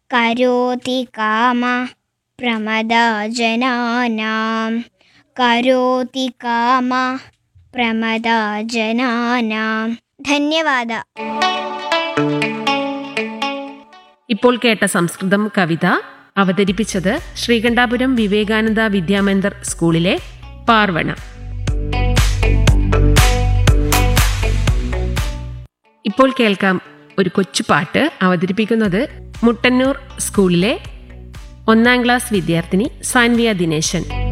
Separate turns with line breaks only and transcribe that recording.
കരോതി കാമ പ്രമദജനാനാം കരോതി കാമ പ്രമദജനാനാം ധന്യവാദ
ഇപ്പോൾ കേട്ട സംസ്കൃതം കവിത അവതരിപ്പിച്ചത് ശ്രീകണ്ഠാപുരം വിവേകാനന്ദ വിദ്യാമന്ദിർ സ്കൂളിലെ പാർവണ ഇപ്പോൾ കേൾക്കാം ഒരു കൊച്ചുപാട്ട് അവതരിപ്പിക്കുന്നത് മുട്ടന്നൂർ സ്കൂളിലെ ഒന്നാം ക്ലാസ് വിദ്യാർത്ഥിനി സാൻവിയ ദിനേശൻ